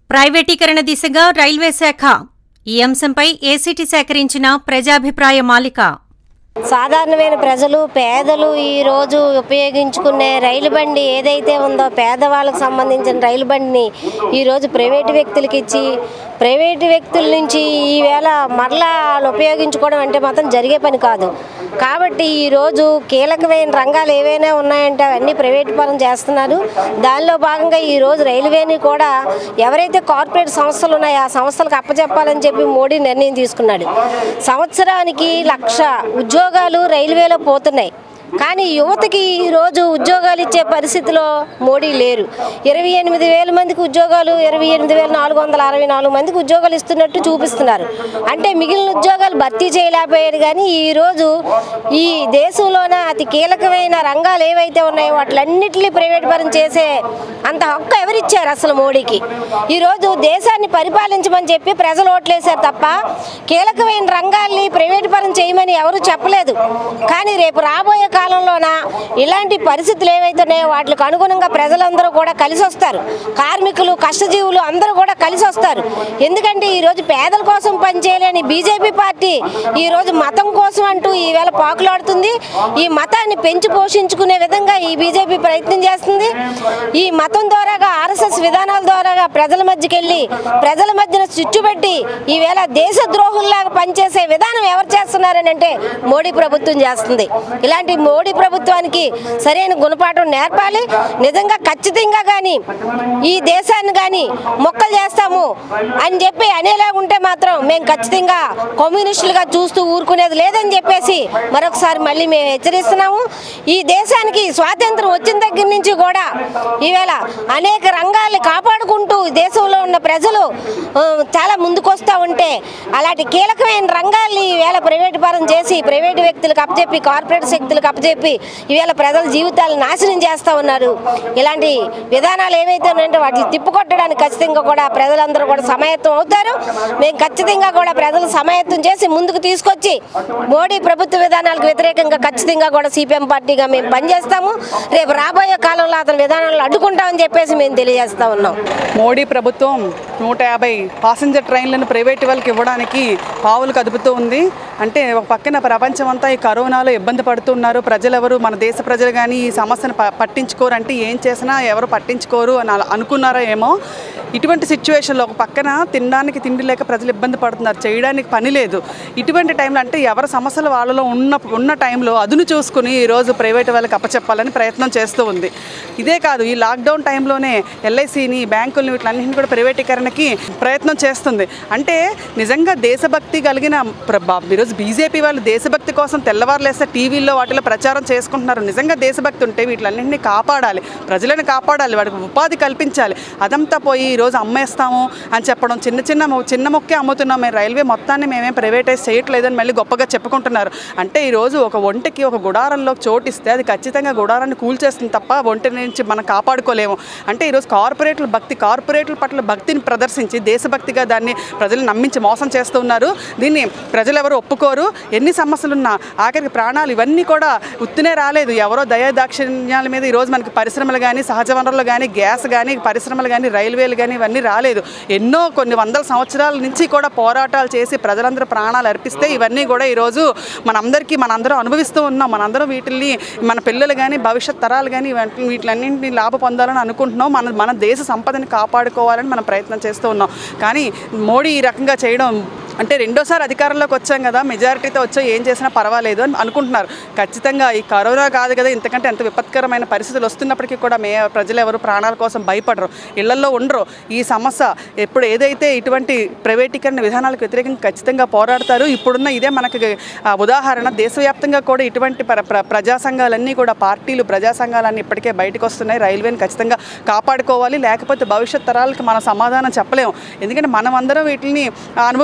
ప్రైవేటీకరణ దిశగా రైల్వే శాఖ ఈ అంశంపై ఏసీటీ సేకరించిన ప్రజాభిప్రాయ మాలిక సాధారణమైన ప్రజలు పేదలు ఈ రోజు ఉపయోగించుకునే రైలు బండి ఏదైతే ఉందో పేదవాళ్ళకు సంబంధించిన రైలు బండిని ఈరోజు ప్రైవేటు వ్యక్తులకి ఇచ్చి ప్రైవేటు వ్యక్తుల నుంచి ఈవేళ మరలా వాళ్ళు ఉపయోగించుకోవడం అంటే మాత్రం జరిగే పని కాదు కాబట్టి ఈరోజు కీలకమైన రంగాలు ఏవైనా ఉన్నాయంటే అవన్నీ ప్రైవేట్ పరం చేస్తున్నారు దానిలో భాగంగా ఈరోజు రైల్వేని కూడా ఎవరైతే కార్పొరేట్ సంస్థలు ఉన్నాయో ఆ సంస్థలకు అప్పచెప్పాలని చెప్పి మోడీ నిర్ణయం తీసుకున్నాడు సంవత్సరానికి లక్ష ఉద్యోగాలు రైల్వేలో పోతున్నాయి కానీ యువతకి ఈరోజు ఉద్యోగాలు ఇచ్చే పరిస్థితిలో మోడీ లేరు ఇరవై ఎనిమిది వేల మందికి ఉద్యోగాలు ఇరవై ఎనిమిది వేల నాలుగు వందల అరవై నాలుగు మందికి ఉద్యోగాలు ఇస్తున్నట్టు చూపిస్తున్నారు అంటే మిగిలిన ఉద్యోగాలు భర్తీ చేయలేకపోయారు కానీ ఈరోజు ఈ దేశంలోన అతి కీలకమైన రంగాలు ఏవైతే ఉన్నాయో వాటిలన్నింటినీ ప్రైవేట్ పరం చేసే అంత హక్కు ఎవరిచ్చారు అసలు మోడీకి ఈరోజు దేశాన్ని పరిపాలించమని చెప్పి ప్రజలు ఓట్లేశారు తప్ప కీలకమైన రంగాల్ని ప్రైవేట్ పరం చేయమని ఎవరు చెప్పలేదు కానీ రేపు రాబోయే కాలంలోన ఇలాంటి పరిస్థితులు ఏవైతే ఉన్నాయో వాటికి అనుగుణంగా ప్రజలందరూ కూడా కలిసి వస్తారు కార్మికులు కష్టజీవులు అందరూ కూడా కలిసి వస్తారు ఎందుకంటే ఈరోజు పేదల కోసం పనిచేయలేని బీజేపీ పార్టీ ఈరోజు మతం కోసం అంటూ ఈవేళ పాకులాడుతుంది ఈ మతాన్ని పెంచి పోషించుకునే విధంగా ఈ బీజేపీ ప్రయత్నం చేస్తుంది ఈ మతం ద్వారాగా ఆర్ఎస్ఎస్ విధానాల ద్వారాగా ప్రజల మధ్యకి వెళ్ళి ప్రజల మధ్యన చుచ్చుపెట్టి ఈవేళ దేశ ద్రోహుల్లాగా పనిచేసే విధానం ఎవరు చేస్తున్నారని అంటే మోడీ ప్రభుత్వం చేస్తుంది ఇలాంటి మోడీ ప్రభుత్వానికి సరైన గుణపాఠం నేర్పాలి నిజంగా ఖచ్చితంగా కానీ ఈ దేశాన్ని కానీ మొక్కలు చేస్తాము అని చెప్పి అనేలా ఉంటే మాత్రం మేము ఖచ్చితంగా కమ్యూనిస్టులుగా చూస్తూ ఊరుకునేది లేదని చెప్పేసి మరొకసారి మళ్ళీ మేము హెచ్చరిస్తున్నాము ఈ దేశానికి స్వాతంత్రం వచ్చిన దగ్గర నుంచి కూడా ఈవేళ అనేక రంగాల్ని కాపాడుకుంటూ దేశంలో ఉన్న ప్రజలు ఆ, చాలా ముందుకొస్తూ ఉంటే అలాంటి కీలకమైన రంగాల్ని ఈవేళ ప్రైవేటు పరం చేసి ప్రైవేటు వ్యక్తులకు అప్పచెప్పి కార్పొరేట్ శక్తులకు అప్పచెప్పి ఈవేళ ప్రజల జీవితాలు నాశనం చేస్తూ ఉన్నారు ఇలాంటి విధానాలు ఏవైతే ఉన్నాయంటే వాటిని తిప్పుకొట్టడానికి ఖచ్చితంగా కూడా ప్రజలందరూ కూడా సమాయత్తం అవుతారు మేము ఖచ్చితంగా కూడా ప్రజలు సమాయత్తం చేసి ముందుకు తీసుకొచ్చి మోడీ ప్రభుత్వ విధానాలకు వ్యతిరేకంగా ఖచ్చితంగా కూడా సిపిఎం పార్టీగా మేము పనిచేస్తాము రేపు రాబోయే కాలంలో అతని విధానాలను అడ్డుకుంటామని చెప్పేసి మేము తెలియజేస్తా ఉన్నాం మోడీ ప్రభుత్వం నూట యాభై పాసింజర్ ట్రైన్లను ప్రైవేట్ వాళ్ళకి ఇవ్వడానికి పావులు కదుపుతూ ఉంది అంటే ఒక పక్కన ప్రపంచం అంతా ఈ కరోనాలో ఇబ్బంది పడుతున్నారు ప్రజలెవరు మన దేశ ప్రజలు కానీ ఈ సమస్యను ప- పట్టించుకోరు అంటే ఏం చేసినా ఎవరు పట్టించుకోరు అని అలా అనుకున్నారో ఏమో ఇటువంటి సిచ్యువేషన్లో ఒక పక్కన తినడానికి తిండి లేక ప్రజలు ఇబ్బంది పడుతున్నారు చేయడానికి పని లేదు ఇటువంటి టైంలో అంటే ఎవరి సమస్యలు వాళ్ళలో ఉన్న ఉన్న టైంలో అదును చూసుకుని ఈరోజు ప్రైవేట్ వాళ్ళకి అప్పచెప్పాలని ప్రయత్నం చేస్తూ ఉంది ఇదే కాదు ఈ లాక్డౌన్ టైంలోనే ఎల్ఐసిని బ్యాంకుల్ని వీటిలన్నింటినీ కూడా ప్రైవేటీకరణకి ప్రయత్నం చేస్తుంది అంటే నిజంగా దేశభక్తి కలిగిన ప్ర- బా- ఈరోజు బీజేపీ వాళ్ళు దేశభక్తి కోసం తెల్లవారులేస్తే టీవీల్లో వాటిలో ప్రచారం చేసుకుంటున్నారు నిజంగా దేశభక్తి ఉంటే వీటిలన్నింటినీ కాపాడాలి ప్రజలను కాపాడాలి వాడికి ఉపాధి కల్పించాలి అదంతా పోయి ఈరోజు అమ్మేస్తాము అని చెప్పడం చిన్న చిన్న మొ- చిన్న మొక్కే అమ్ముతున్నాం మేము రైల్వే మొత్తాన్ని మేమేం ప్రైవేటైజ్ చేయట్లేదని మళ్ళీ గొప్పగా చెప్పుకుంటున్నారు అంటే ఈరోజు ఒక ఒంటికి ఒక గుడారంలో చోటు ఇస్తే అది ఖచ్చితంగా గుడారాన్ని కూల్చేస్తుంది తప్ప ఒంటి నుంచి మనం కాపాడుకోలేము అంటే ఈరోజు కార్పొరేట్ల భక్తి కార్పొరేట్ల పట్ల భక్తిని ప్రదర్శించి దేశభక్తిగా దాన్ని ప్రజలు నమ్మించి మోసం చేస్తూ ఉన్నారు దీన్ని ప్రజలు ఎవరు ఒప్పుకోరు ఎన్ని సమస్యలున్నా ఆఖరికి ప్రాణాలు ఇవన్నీ కూడా ఉత్తినే రాలేదు ఎవరో దయాదాక్షిణ్యాల మీద ఈరోజు మనకి పరిశ్రమలు కానీ సహజ వనరులు కానీ గ్యాస్ కానీ పరిశ్రమలు కానీ రైల్వేలు కానీ ఇవన్నీ రాలేదు ఎన్నో కొన్ని వందల సంవత్సరాల నుంచి కూడా పోరాటాలు చేసి ప్రజలందరూ ప్రాణాలు అర్పిస్తే ఇవన్నీ కూడా ఈరోజు మనందరికీ మనందరం అనుభవిస్తూ ఉన్నాం మనందరం వీటిల్ని మన పిల్లలు కానీ భవిష్యత్ తరాలు కానీ ఇవన్నీ వీటిలన్నింటినీ లాభ పొందాలని అనుకుంటున్నాం మన మన దేశ సంపదని కాపాడుకోవాలని మనం ప్రయత్నం చేస్తూ ఉన్నాం కానీ మోడీ ఈ రకంగా చేయడం అంటే రెండోసారి అధికారంలోకి వచ్చాం కదా మెజారిటీతో వచ్చా ఏం చేసినా పర్వాలేదు అని అనుకుంటున్నారు ఖచ్చితంగా ఈ కరోనా కాదు కదా ఇంతకంటే ఎంత విపత్కరమైన పరిస్థితులు వస్తున్నప్పటికీ కూడా మే ప్రజలు ఎవరు ప్రాణాల కోసం భయపడరు ఇళ్లలో ఉండరు ఈ సమస్య ఎప్పుడు ఏదైతే ఇటువంటి ప్రైవేటీకరణ విధానాలకు వ్యతిరేకంగా ఖచ్చితంగా పోరాడతారు ఇప్పుడున్న ఇదే మనకి ఆ, ఉదాహరణ దేశవ్యాప్తంగా కూడా ఇటువంటి ప్ర ప్ర- ప్రజా సంఘాలన్నీ కూడా పార్టీలు ప్రజా సంఘాలన్నీ ఇప్పటికే బయటకు వస్తున్నాయి రైల్వేని ఖచ్చితంగా కాపాడుకోవాలి లేకపోతే భవిష్యత్ తరాలకు మనం సమాధానం చెప్పలేము ఎందుకంటే మనం అందరం వీటిని అనుభవిస్తున్న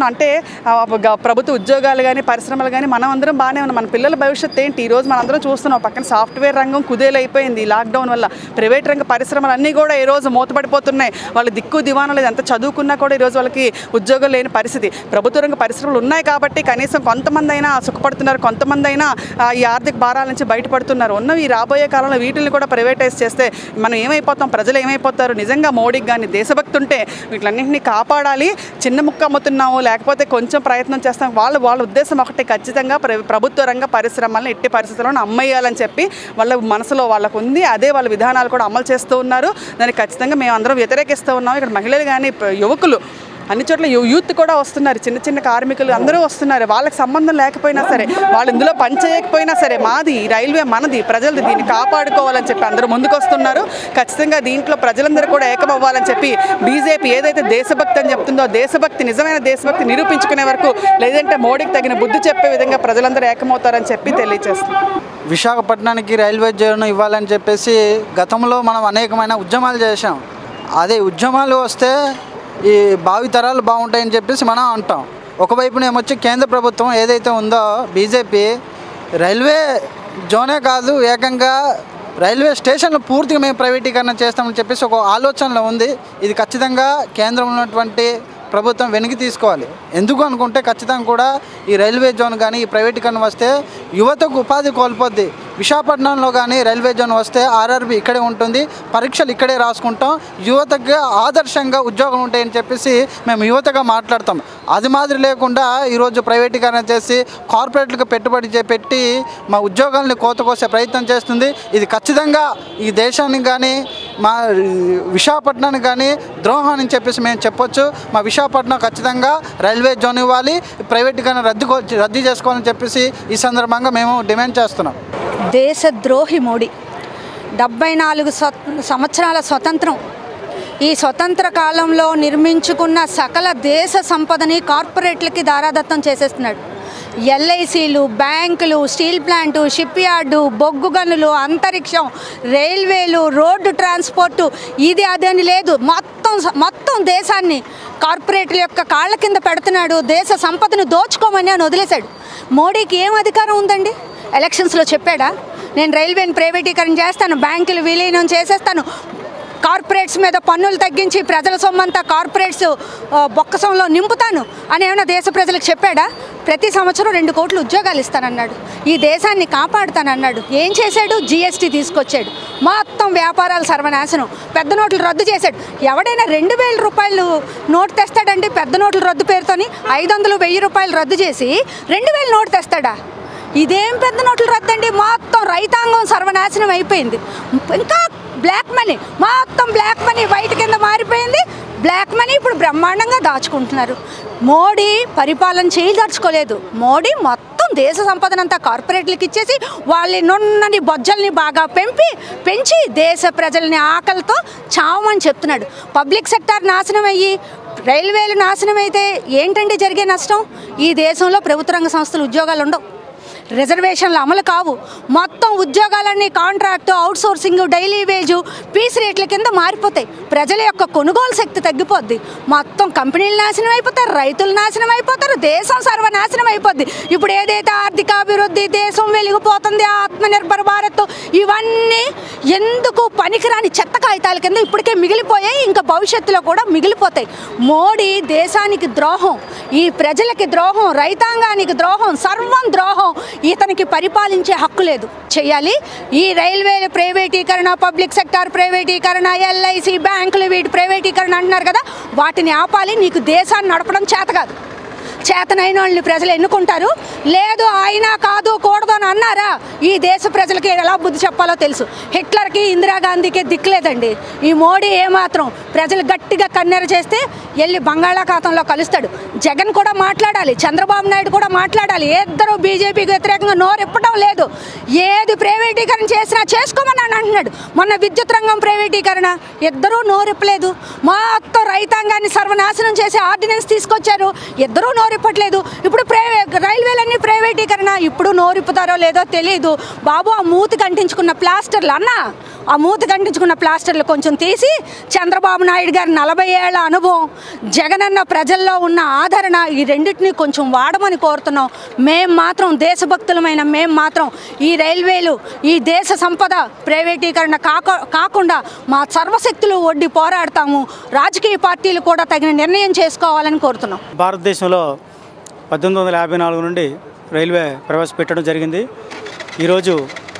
అంటే ఆ, గ- ప్రభుత్వ ఉద్యోగాలు కానీ పరిశ్రమలు కానీ మనం అందరం బాగానే ఉన్నాం మన పిల్లల భవిష్యత్తు ఏంటి ఈ రోజు మనందరం చూస్తున్నాం పక్కన సాఫ్ట్వేర్ రంగం కుదేలైపోయింది ఈ లాక్డౌన్ వల్ల ప్రైవేట్ రంగ పరిశ్రమలు అన్నీ కూడా ఈ రోజు మూతపడిపోతున్నాయి వాళ్ళు దిక్కు దివాణం లేదు ఎంత చదువుకున్నా కూడా ఈ రోజు వాళ్ళకి ఉద్యోగం లేని పరిస్థితి ప్రభుత్వ రంగ పరిశ్రమలు ఉన్నాయి కాబట్టి కనీసం కొంతమంది అయినా సుఖపడుతున్నారు కొంతమంది అయినా ఆ, ఈ ఆర్థిక భారాల నుంచి బయటపడుతున్నారు ఉన్నవి ఈ రాబోయే కాలంలో వీటిని కూడా ప్రైవేటైజ్ చేస్తే మనం ఏమైపోతాం ప్రజలు ఏమైపోతారు నిజంగా మోడీకి కానీ దేశభక్తి ఉంటే వీటిలన్నింటినీ కాపాడాలి చిన్న ముక్క అమ్ముతున్నాము లేకపోతే కొంచెం ప్రయత్నం చేస్తాం వాళ్ళ వాళ్ళ ఉద్దేశం ఒకటి ఖచ్చితంగా ప్ర- ప్రభుత్వ రంగ పరిశ్రమలను ఎట్టి పరిస్థితుల్లో అమ్మేయాలని చెప్పి వాళ్ళ మనసులో వాళ్ళకు ఉంది అదే వాళ్ళ విధానాలు కూడా అమలు చేస్తూ ఉన్నారు దానికి ఖచ్చితంగా మేము అందరం వ్యతిరేకిస్తూ ఉన్నాం ఇక్కడ మహిళలు కానీ ప- యువకులు అన్ని చోట్ల యూ- యూత్ కూడా వస్తున్నారు చిన్న చిన్న కార్మికులు అందరూ వస్తున్నారు వాళ్ళకి సంబంధం లేకపోయినా సరే వాళ్ళు ఇందులో పని చేయకపోయినా సరే మాది ఈ రైల్వే మనది ప్రజలది దీన్ని కాపాడుకోవాలని చెప్పి అందరూ ముందుకు వస్తున్నారు ఖచ్చితంగా దీంట్లో ప్రజలందరూ కూడా ఏకమవ్వాలని చెప్పి బీజేపీ ఏదైతే దేశభక్తి అని చెప్తుందో దేశభక్తి నిజమైన దేశభక్తి నిరూపించుకునే వరకు లేదంటే మోడీకి తగిన బుద్ధి చెప్పే విధంగా ప్రజలందరూ ఏకమవుతారని చెప్పి తెలియజేస్తున్నారు విశాఖపట్నానికి రైల్వే జోన్ ఇవ్వాలని చెప్పేసి గతంలో మనం అనేకమైన ఉద్యమాలు చేశాం అదే ఉద్యమాలు వస్తే ఈ భావితరాలు బాగుంటాయని చెప్పేసి మనం అంటాం ఒకవైపున ఏమొచ్చి కేంద్ర ప్రభుత్వం ఏదైతే ఉందో బీజేపీ రైల్వే జోనే కాదు ఏకంగా రైల్వే స్టేషన్లు పూర్తిగా మేము ప్రైవేటీకరణ చేస్తామని చెప్పేసి ఒక ఆలోచనలో ఉంది ఇది ఖచ్చితంగా కేంద్రంలో ఉన్నటువంటి ప్రభుత్వం వెనక్కి తీసుకోవాలి ఎందుకు అనుకుంటే ఖచ్చితంగా కూడా ఈ రైల్వే జోన్ కానీ ఈ ప్రైవేటీకరణ వస్తే యువతకు ఉపాధి కోల్పోద్ది విశాఖపట్నంలో కానీ రైల్వే జోన్ వస్తే ఆర్ఆర్బి ఇక్కడే ఉంటుంది పరీక్షలు ఇక్కడే రాసుకుంటాం యువతకు ఆదర్శంగా ఉద్యోగం ఉంటాయని చెప్పేసి మేము యువతగా మాట్లాడతాం అది మాదిరి లేకుండా ఈరోజు ప్రైవేటీకరణ చేసి కార్పొరేట్లకు పెట్టుబడి చే- పెట్టి మా ఉద్యోగాల్ని కోత కోసే ప్రయత్నం చేస్తుంది ఇది ఖచ్చితంగా ఈ దేశానికి కానీ మా విశాఖపట్నానికి కానీ ద్రోహం అని చెప్పేసి మేము చెప్పొచ్చు మా విశాఖపట్నం ఖచ్చితంగా రైల్వే జోన్ ఇవ్వాలి ప్రైవేటీకరణ రద్దు కో- రద్దు చేసుకోవాలని చెప్పేసి ఈ సందర్భంగా మేము డిమాండ్ చేస్తున్నాం దేశద్రోహి మోడీ డెబ్బై నాలుగు స్వ సంవత్సరాల స్వతంత్రం ఈ స్వతంత్ర కాలంలో నిర్మించుకున్న సకల దేశ సంపదని కార్పొరేట్లకి దారాదత్తం చేసేస్తున్నాడు ఎల్ఐసీలు బ్యాంకులు స్టీల్ ప్లాంటు షిప్ యార్డు బొగ్గు గనులు అంతరిక్షం రైల్వేలు రోడ్డు ట్రాన్స్పోర్టు ఇది అదని లేదు మొత్తం మొత్తం దేశాన్ని కార్పొరేట్ల యొక్క కాళ్ళ కింద పెడుతున్నాడు దేశ సంపదను దోచుకోమని అని వదిలేశాడు మోడీకి ఏం అధికారం ఉందండి ఎలక్షన్స్లో చెప్పాడా నేను రైల్వేని ప్రైవేటీకరణ చేస్తాను బ్యాంకులు విలీనం చేసేస్తాను కార్పొరేట్స్ మీద పన్నులు తగ్గించి ప్రజల సొమ్మంతా కార్పొరేట్స్ ఆ, బొక్కసంలో నింపుతాను అని ఏమైనా దేశ ప్రజలకు చెప్పాడా ప్రతి సంవత్సరం రెండు కోట్లు ఉద్యోగాలు ఇస్తానన్నాడు ఈ దేశాన్ని కాపాడుతానన్నాడు ఏం చేశాడు జిఎస్టీ తీసుకొచ్చాడు మొత్తం వ్యాపారాలు సర్వనాశనం పెద్ద నోట్లు రద్దు చేశాడు ఎవడైనా రెండు వేల రూపాయలు నోటు తెస్తాడండి పెద్ద నోట్ల రద్దు పేరుతోని ఐదు వందలు వెయ్యి రూపాయలు రద్దు చేసి రెండు వేల నోటు తెస్తాడా ఇదేం పెద్ద నోట్లు రద్దండి మొత్తం రైతాంగం సర్వనాశనం అయిపోయింది ఇంకా బ్లాక్ మనీ మొత్తం బ్లాక్ మనీ వైట్ కింద మారిపోయింది బ్లాక్ మనీ ఇప్పుడు బ్రహ్మాండంగా దాచుకుంటున్నారు మోడీ పరిపాలన చేయదలుచుకోలేదు మోడీ మొత్తం దేశ సంపదనంతా కార్పొరేట్లకు ఇచ్చేసి వాళ్ళ నున్నని బొజ్జల్ని బాగా పెంపి పెంచి దేశ ప్రజల్ని ఆకలితో చావమని చెప్తున్నాడు పబ్లిక్ సెక్టార్ నాశనం అయ్యి రైల్వేలు నాశనం అయితే ఏంటండి జరిగే నష్టం ఈ దేశంలో ప్రభుత్వ రంగ సంస్థలు ఉద్యోగాలు ఉండవు రిజర్వేషన్లు అమలు కావు మొత్తం ఉద్యోగాలన్నీ contract outsourcing daily wage piece రేట్ల కింద మారిపోతాయి ప్రజల యొక్క కొనుగోలు శక్తి తగ్గిపోద్ది మొత్తం కంపెనీలు నాశనం అయిపోతారు రైతులు నాశనం అయిపోతారు దేశం సర్వనాశనం అయిపోద్ది ఇప్పుడు ఏదైతే ఆర్థికాభివృద్ధి దేశం వెలిగిపోతుంది ఆత్మనిర్భర్ భారత్ ఇవన్నీ ఎందుకు పనికిరాని చెత్త కాగితాల కింద ఇప్పటికే మిగిలిపోయాయి ఇంకా భవిష్యత్తులో కూడా మిగిలిపోతాయి మోడీ దేశానికి ద్రోహం ఈ ప్రజలకి ద్రోహం రైతాంగానికి ద్రోహం సర్వం ద్రోహం ఇతనికి పరిపాలించే హక్కు లేదు చేయాలి ఈ రైల్వేల ప్రైవేటీకరణ పబ్లిక్ సెక్టార్ ప్రైవేటీకరణ ఎల్ఐసి బ్యాంకులు వీటి ప్రైవేటీకరణ అంటున్నారు కదా వాటిని ఆపాలి నీకు దేశాన్ని నడపడం చేత కాదు చేతనైన వాళ్ళని ప్రజలు ఎన్నుకుంటారు లేదు అయినా కాదు కూడదు అని అన్నారా ఈ దేశ ప్రజలకి ఎలా బుద్ధి చెప్పాలో తెలుసు హిట్లర్కి ఇందిరాగాంధీకి దిక్కులేదండి ఈ మోడీ ఏమాత్రం ప్రజలు గట్టిగా కన్నెర చేస్తే వెళ్ళి బంగాళాఖాతంలో కలుస్తాడు జగన్ కూడా మాట్లాడాలి చంద్రబాబు నాయుడు కూడా మాట్లాడాలి ఇద్దరు బీజేపీకి వ్యతిరేకంగా నోరెప్పడం లేదు ఏది ప్రైవేటీకరణ చేసినా చేసుకోమని అని అంటున్నాడు మొన్న విద్యుత్ రంగం ప్రైవేటీకరణ ఇద్దరూ నోరెప్పలేదు మొత్తం రైతాంగాన్ని సర్వనాశనం చేసి ఆర్డినెన్స్ తీసుకొచ్చారు ఇద్దరూ నోరిప్పట్లేదు ఇప్పుడు ప్రైవే రైల్వేలన్నీ ప్రైవేటీకరణ ఇప్పుడు నోరిప్పుతారో లేదో తెలియదు చెప్తూ బాబు ఆ మూతికి అంటించుకున్న ప్లాస్టర్లు అన్న ఆ మూతికి అంటించుకున్న ప్లాస్టర్లు కొంచెం తీసి చంద్రబాబు నాయుడు గారి నలభై ఏళ్ల అనుభవం జగనన్న ప్రజల్లో ఉన్న ఆదరణ ఈ రెండింటిని కొంచెం వాడమని కోరుతున్నాం మేం మాత్రం దేశభక్తులమైన మేం మాత్రం ఈ రైల్వేలు ఈ దేశ సంపద ప్రైవేటీకరణ కాక కాకుండా మా సర్వశక్తులు ఒడ్డి పోరాడతాము రాజకీయ పార్టీలు కూడా తగిన నిర్ణయం చేసుకోవాలని కోరుతున్నాం భారతదేశంలో పద్దెనిమిది వందల యాభై నాలుగు నుండి రైల్వే ప్రవేశపెట్టడం జరిగింది ఈరోజు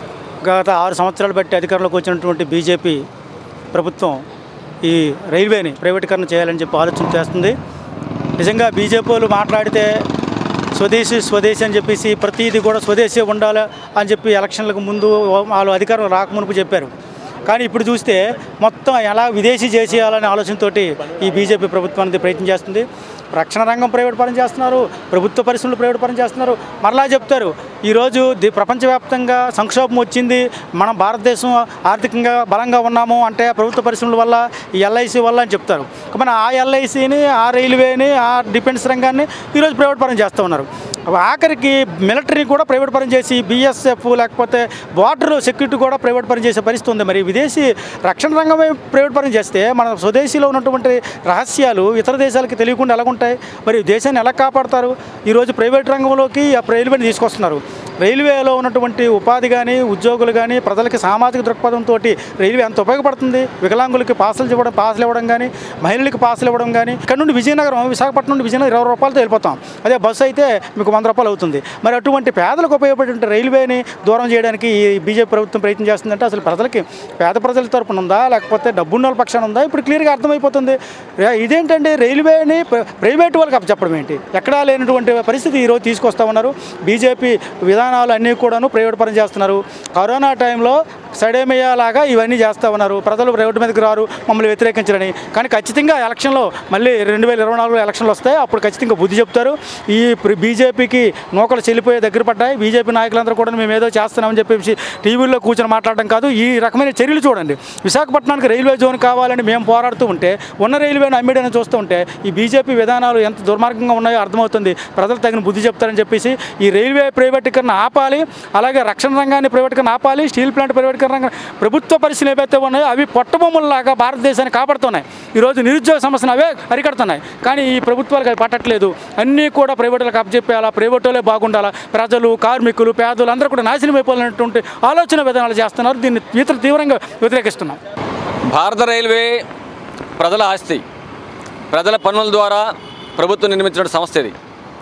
గత ఆరు సంవత్సరాలు బట్టి అధికారంలోకి వచ్చినటువంటి బీజేపీ ప్రభుత్వం ఈ రైల్వేని ప్రైవేటీకరణ చేయాలని చెప్పి ఆలోచన చేస్తుంది నిజంగా బీజేపీ వాళ్ళు మాట్లాడితే స్వదేశీ స్వదేశీ అని చెప్పేసి ప్రతిదీ కూడా స్వదేశీ ఉండాలి అని చెప్పి ఎలక్షన్లకు ముందు వాళ్ళు అధికారం రాకమునుపు చెప్పారు కానీ ఇప్పుడు చూస్తే మొత్తం ఎలా విదేశీ చేసేయాలనే ఆలోచనతోటి ఈ బీజేపీ ప్రభుత్వానికి ప్రయత్నం చేస్తుంది రక్షణ రంగం ప్రైవేట్ పరం చేస్తున్నారు ప్రభుత్వ పరిశ్రమలు ప్రైవేట్ పరం చేస్తున్నారు మరలా చెప్తారు ఈరోజు ది- ప్రపంచవ్యాప్తంగా సంక్షోభం వచ్చింది మనం భారతదేశం ఆర్థికంగా బలంగా ఉన్నాము అంటే ప్రభుత్వ పరిశ్రమల వల్ల ఈ ఎల్ఐసి వల్ల అని చెప్తారు కానీ ఆ ఎల్ఐసిని ఆ రైల్వేని ఆ డిఫెన్స్ రంగాన్ని ఈరోజు ప్రైవేట్ పరం చేస్తూ ఉన్నారు ఆఖరికి మిలిటరీ కూడా ప్రైవేట్ పరం చేసి బిఎస్ఎఫ్ లేకపోతే బార్డర్ సెక్యూరిటీ కూడా ప్రైవేట్ పరం చేసే పరిస్థితి ఉంది మరి విదేశీ రక్షణ రంగమే ప్రైవేట్ పరం చేస్తే మన స్వదేశీలో ఉన్నటువంటి రహస్యాలు ఇతర దేశాలకి తెలియకుండా ఎలా ఉంటాయి మరి దేశాన్ని ఎలా కాపాడతారు ఈరోజు ప్రైవేట్ రంగంలోకి ఆ రైల్వేని తీసుకొస్తున్నారు రైల్వేలో ఉన్నటువంటి ఉపాధి కానీ ఉద్యోగులు కానీ ప్రజలకి సామాజిక దృక్పథంతో రైల్వే ఎంత ఉపయోగపడుతుంది వికలాంగులకి పాసులు ఇవ్వడం పాసులు ఇవ్వడం కానీ మహిళలకి పాసులు ఇవ్వడం కానీ ఇక్కడ నుండి విజయనగరం విశాఖపట్నం నుండి విజయనగరం ఇరవై రూపాయలతో వెళ్ళిపోతాం అదే బస్సు అయితే మీకు వంద రూపాయలు అవుతుంది మరి అటువంటి పేదలకు ఉపయోగపడే రైల్వేని దూరం చేయడానికి ఈ బీజేపీ ప్రభుత్వం ప్రయత్నం చేస్తుందంటే అసలు ప్రజలకి పేద ప్రజల తరపున ఉందా లేకపోతే డబ్బున్న వాళ్ళ పక్షాన ఉందా ఇప్పుడు క్లియర్గా అర్థమైపోతుంది రే- ఇదేంటంటే రైల్వేని ప్ర- ప్రైవేట్ వాళ్ళకి అప్పచెప్పడం ఏంటి ఎక్కడా లేనటువంటి పరిస్థితి ఈరోజు తీసుకొస్తా ఉన్నారు బీజేపీ విధానాలు అన్నీ కూడాను ప్రైవేట్ పరం చేస్తున్నారు కరోనా టైంలో సడేమయ్యేలాగా ఇవన్నీ చేస్తూ ఉన్నారు ప్రజలు ప్రైవేట్ మీదకి రారు మమ్మల్ని వ్యతిరేకించరని కానీ ఖచ్చితంగా ఎలక్షన్లో మళ్ళీ రెండు వేల ఇరవై నాలుగులో ఎలక్షన్లు వస్తాయి అప్పుడు ఖచ్చితంగా బుద్ధి చెప్తారు ఈ ప్ర- బీజేపీకి నూకలు చెల్లిపోయే దగ్గర పడ్డాయి బీజేపీ నాయకులందరూ కూడా మేము ఏదో చేస్తున్నామని చెప్పేసి టీవీల్లో కూర్చొని మాట్లాడడం కాదు ఈ రకమైన చర్యలు చూడండి విశాఖపట్నానికి రైల్వే జోన్ కావాలని మేము పోరాడుతూ ఉంటే ఉన్న రైల్వేని అమ్మిడని చూస్తూ ఉంటే ఈ బీజేపీ విధానాలు ఎంత దుర్మార్గంగా ఉన్నాయో అర్థమవుతుంది ప్రజలు తగిన బుద్ధి చెప్తారని చెప్పేసి ఈ రైల్వే ప్రైవేటీకరణ ఆపాలి అలాగే రక్షణ రంగాన్ని ప్రైవేటీకరణ ఆపాలి స్టీల్ ప్లాంట్ ప్రైవేటీకరణ రంగం ప్రభుత్వ పరిస్థితులు ఏవైతే ఉన్నాయో అవి పొట్టబొమ్మల్లాగా భారతదేశాన్ని కాపాడుతున్నాయి ఈరోజు నిరుద్యోగ సమస్యను అవే అరికడుతున్నాయి కానీ ఈ ప్రభుత్వాలకు అవి పట్టట్లేదు అన్నీ కూడా ప్రైవేటులకు అప్పచెప్పేయాలా ప్రైవేటులే బాగుండాలా ప్రజలు కార్మికులు పేదలు అందరూ కూడా నాశనం అయిపోవాలనేటువంటి ఆలోచన విధానాలు చేస్తున్నారు దీన్ని ఇతర తీవ్రంగా వ్యతిరేకిస్తున్నాం భారత రైల్వే ప్రజల ఆస్తి ప్రజల పన్నుల ద్వారా ప్రభుత్వం నిర్మించిన సంస్థ ఇది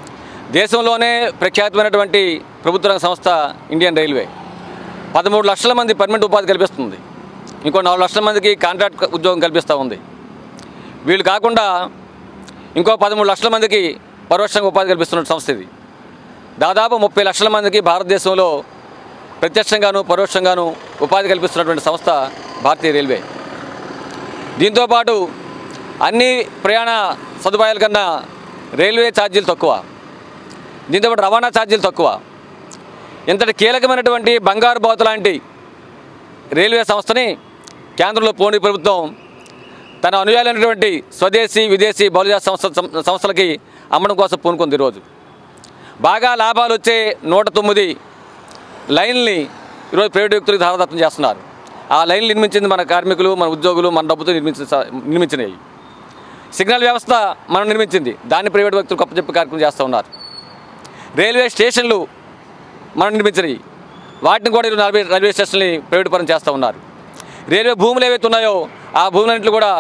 దేశంలోనే ప్రఖ్యాతమైనటువంటి ప్రభుత్వ రంగ సంస్థ ఇండియన్ రైల్వే పదమూడు లక్షల మంది పర్మనెంట్ ఉపాధి కల్పిస్తుంది ఇంకో నాలుగు లక్షల మందికి కాంట్రాక్ట్ ఉద్యోగం కల్పిస్తూ ఉంది వీళ్ళు కాకుండా ఇంకో పదమూడు లక్షల మందికి పరోక్షంగా ఉపాధి కల్పిస్తున్న సంస్థ ఇది దాదాపు ముప్పై లక్షల మందికి భారతదేశంలో ప్రత్యక్షంగాను పరోక్షంగాను ఉపాధి కల్పిస్తున్నటువంటి సంస్థ భారతీయ రైల్వే దీంతోపాటు అన్ని ప్రయాణ సదుపాయాల కన్నా రైల్వే ఛార్జీలు తక్కువ దీంతోపాటు రవాణా ఛార్జీలు తక్కువ ఇంతటి కీలకమైనటువంటి బంగారు బాతు లాంటి రైల్వే సంస్థని కేంద్రంలో పోనీ ప్రభుత్వం తన అనుయాలైనటువంటి స్వదేశీ విదేశీ బహుళజాతి సంస్థ సంస్థలకి అమ్మడం కోసం పూనుకుంది ఈరోజు బాగా లాభాలు వచ్చే నూట తొమ్మిది లైన్ని ఈరోజు ప్రైవేట్ వ్యక్తులకు దారదత్తం చేస్తున్నారు ఆ లైన్లు నిర్మించింది మన కార్మికులు మన ఉద్యోగులు మన డబ్బుతో నిర్మించిన నిర్మించినవి సిగ్నల్ వ్యవస్థ మనం నిర్మించింది దాన్ని ప్రైవేట్ వ్యక్తులకు అప్పచెప్పి కార్యక్రమం చేస్తూ ఉన్నారు రైల్వే స్టేషన్లు మనం నిర్మించినవి వాటిని కూడా ఈరోజు రైల్వే రైల్వే స్టేషన్ని ప్రైవేట్ పరం చేస్తూ ఉన్నారు రైల్వే భూములు ఏవైతే ఉన్నాయో ఆ భూములన్నింటిలో కూడా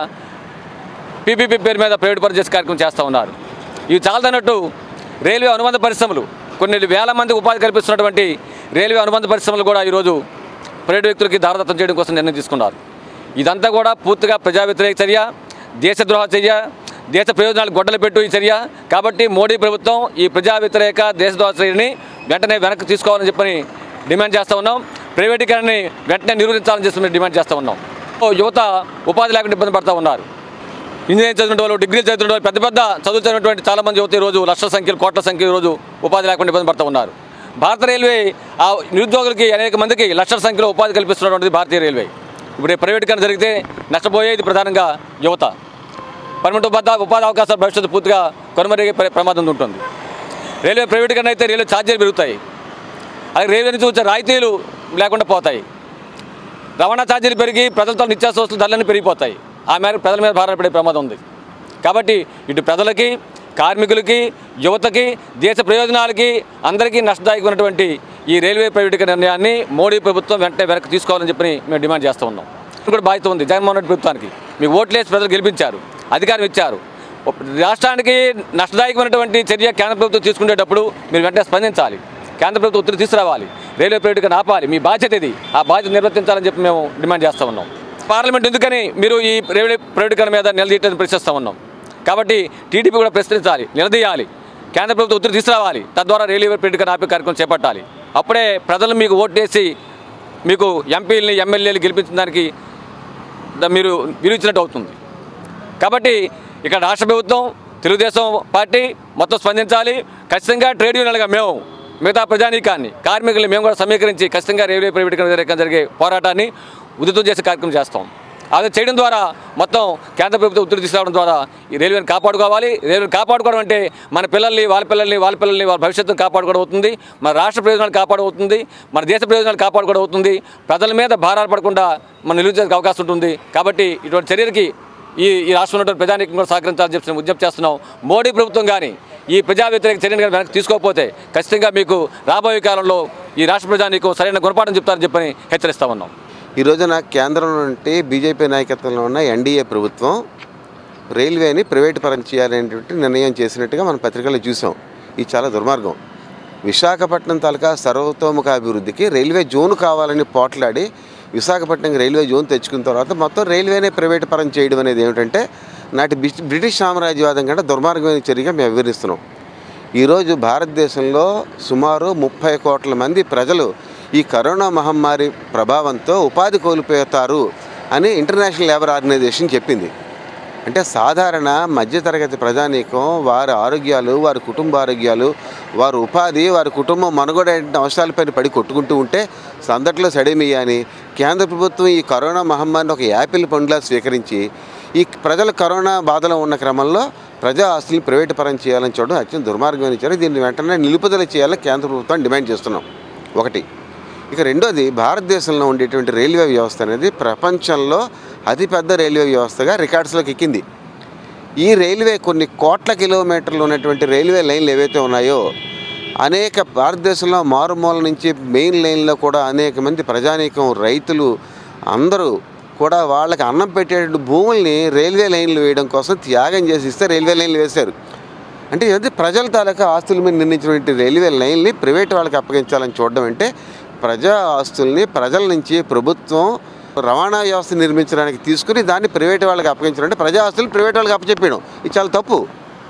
పీపీపీ పేరు మీద ప్రైవేట్ పరం చేసే కార్యక్రమం చేస్తూ ఉన్నారు ఇవి చాలదన్నట్టు రైల్వే అనుబంధ పరిశ్రమలు కొన్ని వేల మందికి ఉపాధి కల్పిస్తున్నటువంటి రైల్వే అనుబంధ పరిశ్రమలు కూడా ఈరోజు ప్రైవేట్ వ్యక్తులకి దారదత్తం చేయడం కోసం నిర్ణయం తీసుకున్నారు ఇదంతా కూడా పూర్తిగా ప్రజా వ్యతిరేక చర్య దేశద్రోహ చర్య దేశ ప్రయోజనాలు గొడ్డలు పెట్టు ఈ చర్య కాబట్టి మోడీ ప్రభుత్వం ఈ ప్రజా వ్యతిరేక దేశద్రోహ చర్యని వెంటనే వెనక్కి తీసుకోవాలని చెప్పని డిమాండ్ చేస్తూ ఉన్నాం ప్రైవేటీకరణని వెంటనే నిరోధించాలని చెప్పి డిమాండ్ చేస్తూ ఉన్నాం యువత ఉపాధి లేకుండా ఇబ్బంది పడుతూ ఉన్నారు ఇంజనీరింగ్ చదివిన వాళ్ళు డిగ్రీ చదివిన వాళ్ళు పెద్ద పెద్ద చదువు చదివినటువంటి చాలామంది యువత ఈరోజు లక్షల సంఖ్యలో కోట్ల సంఖ్య ఈరోజు ఉపాధి లేకుండా ఇబ్బంది పడుతూ ఉన్నారు భారత రైల్వే ఆ నిరుద్యోగులకి అనేక మందికి లక్షల సంఖ్యలో ఉపాధి కల్పిస్తున్నటువంటిది భారతీయ రైల్వే ఇప్పుడు ఈ ప్రైవేటీకరణ జరిగితే నష్టపోయేది ప్రధానంగా యువత పర్మనెంట్ ఉపాధి ఉపాధి అవకాశాలు భవిష్యత్తు పూర్తిగా కొనుమరిగే ప్ర- ప్రమాదం ఉంటుంది రైల్వే ప్రైవేటీకరణ అయితే రైల్వే ఛార్జీలు పెరుగుతాయి అలాగే రైల్వే నుంచి వచ్చే రాయితీలు లేకుండా పోతాయి రవాణా ఛార్జీలు పెరిగి ప్రజలతో నిత్యావసర వస్తువుల ధరలన్నీ పెరిగిపోతాయి ఆ మేరకు ప్రజల మీద భారం పడే ప్రమాదం ఉంది కాబట్టి ఇటు ప్రజలకి కార్మికులకి యువతకి దేశ ప్రయోజనాలకి అందరికీ నష్టదాయకమైనటువంటి ఈ రైల్వే ప్రైవేటీకరణ నిర్ణయాన్ని మోడీ ప్రభుత్వం వెంటనే వెనక్కి తీసుకోవాలని చెప్పి మేము డిమాండ్ చేస్తూ ఉన్నాం ఇది కూడా బాధ్యత ఉంది జగన్మోహన్ రెడ్డి ప్రభుత్వానికి మీకు ఓట్లేసి ప్రజలు గెలిపించారు అధికారం ఇచ్చారు రాష్ట్రానికి నష్టదాయకమైనటువంటి చర్య కేంద్ర ప్రభుత్వం తీసుకునేటప్పుడు మీరు వెంటనే స్పందించాలి కేంద్ర ప్రభుత్వం ఒత్తిడి తీసుకురావాలి రైల్వే ప్రైవేట్గా ఆపాలి మీ బాధ్యత ఇది ఆ బాధ్యత నిర్వర్తించాలని చెప్పి మేము డిమాండ్ చేస్తూ ఉన్నాం పార్లమెంట్ ఎందుకని మీరు ఈ రైల్వే ప్రైవేటీకరణ మీద నిలదీయటని ప్రశ్నిస్తూ ఉన్నాం కాబట్టి టీడీపీ కూడా ప్రశ్నించాలి నిలదీయాలి కేంద్ర ప్రభుత్వం ఒత్తిడి తీసుకురావాలి తద్వారా రైల్వే ప్రైవేటీకరణ ఆపే కార్యక్రమం చేపట్టాలి అప్పుడే ప్రజలు మీకు ఓటేసి మీకు ఎంపీలని ఎమ్మెల్యేలు గెలిపించిన దానికి ద- మీరు విలువించినట్టు అవుతుంది కాబట్టి ఇక్కడ రాష్ట్ర ప్రభుత్వం తెలుగుదేశం పార్టీ మొత్తం స్పందించాలి ఖచ్చితంగా ట్రేడ్ యూనియన్లుగా మేము మిగతా ప్రజానీకాన్ని కార్మికుల్ని మేము కూడా సమీకరించి ఖచ్చితంగా రైల్వే ప్రైవేటీకరణ వ్యతిరేకంగా జరిగే పోరాటాన్ని ఉధృతం చేసే కార్యక్రమం చేస్తాం అదే చేయడం ద్వారా మొత్తం కేంద్ర ప్రభుత్వం ఒత్తిడి తీసుకురావడం ద్వారా ఈ రైల్వేని కాపాడుకోవాలి రైల్వేని కాపాడుకోవడం అంటే మన పిల్లల్ని వాళ్ళ పిల్లల్ని వాళ్ళ పిల్లల్ని వాళ్ళ భవిష్యత్తును కాపాడుకోవడం అవుతుంది మన రాష్ట్ర ప్రయోజనాలు కాపాడవుతుంది మన దేశ ప్రయోజనాలు కాపాడుకోవడం అవుతుంది ప్రజల మీద భారాలు పడకుండా మనం నిలువచేసే అవకాశం ఉంటుంది కాబట్టి ఇటువంటి చర్యలకి ఈ ఈ రాష్ట్రంలో ఉన్నటువంటి ప్రజానికి కూడా సహకరించాలని చెప్పి మేము విజ్ఞప్తి చేస్తున్నాం మోడీ ప్రభుత్వం కానీ ఈ ప్రజా వ్యతిరేక చర్యను కానీ వెనక్కి తీసుకోకపోతే ఖచ్చితంగా మీకు రాబోయే కాలంలో ఈ రాష్ట్ర ప్రజానికి సరైన గుణపాఠం చెప్తారని చెప్పని హెచ్చరిస్తా ఉన్నాం ఈ రోజున కేంద్రంలో నుండి బీజేపీ నాయకత్వంలో ఉన్న ఎన్డీఏ ప్రభుత్వం రైల్వేని ప్రైవేట్ పరం చేయాలనేటువంటి నిర్ణయం చేసినట్టుగా మన పత్రికల్లో చూసాం ఇది చాలా దుర్మార్గం విశాఖపట్నం తాలూకా సర్వతోముఖ అభివృద్ధికి రైల్వే జోన్ కావాలని పోట్లాడి విశాఖపట్నం రైల్వే జోన్ తెచ్చుకున్న తర్వాత మొత్తం రైల్వేనే ప్రైవేట్ పరం చేయడం అనేది ఏమిటంటే నాటి బిస్- బ్రిటిష్ సామ్రాజ్యవాదం కంటే దుర్మార్గమైన చర్యగా మేము వివరిస్తున్నాం ఈరోజు భారతదేశంలో సుమారు ముప్పై కోట్ల మంది ప్రజలు ఈ కరోనా మహమ్మారి ప్రభావంతో ఉపాధి కోల్పోతారు అని ఇంటర్నేషనల్ లేబర్ ఆర్గనైజేషన్ చెప్పింది అంటే సాధారణ మధ్యతరగతి ప్రజానీకం వారి ఆరోగ్యాలు వారి కుటుంబ ఆరోగ్యాలు వారి ఉపాధి వారి కుటుంబం మనుగడ అవసరాలపైన పడి కొట్టుకుంటూ ఉంటే సందట్లో సడేమియా అని కేంద్ర ప్రభుత్వం ఈ కరోనా మహమ్మారిని ఒక యాపిల్ పండులా స్వీకరించి ఈ ప్రజలు కరోనా బాధలో ఉన్న క్రమంలో ప్రజా ఆస్తులను ప్రైవేటు పరం చేయాలని చూడడం అత్యంత దుర్మార్గమైన చర్య దీన్ని వెంటనే నిలుపుదల చేయాలని కేంద్ర ప్రభుత్వాన్ని డిమాండ్ చేస్తున్నాం ఒకటి ఇక రెండోది భారతదేశంలో ఉండేటువంటి రైల్వే వ్యవస్థ అనేది ప్రపంచంలో అతిపెద్ద రైల్వే వ్యవస్థగా రికార్డ్స్లోకి ఎక్కింది ఈ రైల్వే కొన్ని కోట్ల కిలోమీటర్లు ఉన్నటువంటి రైల్వే లైన్లు ఏవైతే ఉన్నాయో అనేక భారతదేశంలో మారుమూల నుంచి మెయిన్ లైన్లో కూడా అనేక మంది ప్రజానీకం రైతులు అందరూ కూడా వాళ్ళకి అన్నం పెట్టేటువంటి భూముల్ని రైల్వే లైన్లు వేయడం కోసం త్యాగం చేసి ఇస్తే రైల్వే లైన్లు వేశారు అంటే ఇది ప్రజల తాలూకా ఆస్తుల మీద నిర్ణయించినటువంటి రైల్వే లైన్ని ప్రైవేట్ వాళ్ళకి అప్పగించాలని చూడడం అంటే ప్రజా ఆస్తుల్ని ప్రజల నుంచి ప్రభుత్వం రవాణా వ్యవస్థ నిర్మించడానికి తీసుకుని దాన్ని ప్రైవేట్ వాళ్ళకి అప్పగించడం అంటే ప్రజా ఆస్తులు ప్రైవేట్ వాళ్ళకి అప్పచెప్పడం ఇది చాలా తప్పు